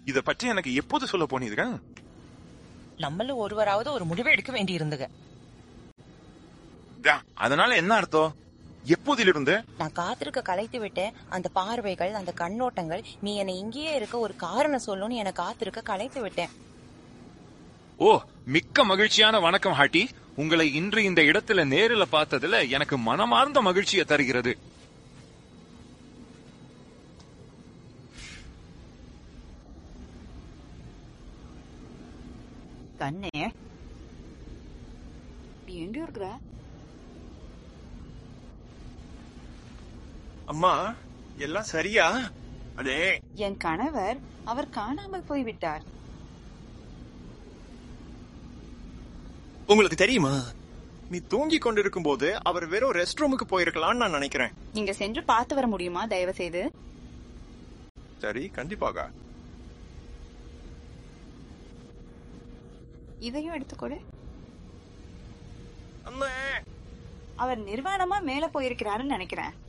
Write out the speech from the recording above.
இத பற்றி எனக்கு எப்போது சொல்ல போனீர்கள் நம்மள ஒருவராவது ஒரு முடிவு எடுக்க வேண்டி இருந்தது தா, அதனால என்ன அர்த்தம் எப்போதிலிருந்து நான் காத்திருக்க கலைத்து விட்டேன் அந்த பார்வைகள் அந்த கண்ணோட்டங்கள் நீ என்னை இங்கேயே இருக்க ஒரு காரணம் சொல்லுன்னு என்னை காத்திருக்க கலைத்து விட்டேன் ஓ மிக்க மகிழ்ச்சியான வணக்கம் ஹாட்டி உங்களை இன்று இந்த இடத்துல நேரில் பார்த்ததுல எனக்கு மனமார்ந்த மகிழ்ச்சியை தருகிறது கண்ணே நீ எங்க இருக்கிற அம்மா எல்லாம் சரியா அடே என் கணவர் அவர் காணாமல் போய்விட்டார் உங்களுக்கு தெரியுமா நீ தூங்கி கொண்டிருக்கும் போது அவர் வெறும் ரெஸ்ட் ரூமுக்கு போயிருக்கலாம்னு நான் நினைக்கிறேன் நீங்க சென்று பார்த்து வர முடியுமா தயவு செய்து சரி கண்டிப்பாக இதையும் எடுத்துக்கொடு அம்மா அவர் நிர்வாணமா மேல போயிருக்கிறாருன்னு நினைக்கிறேன்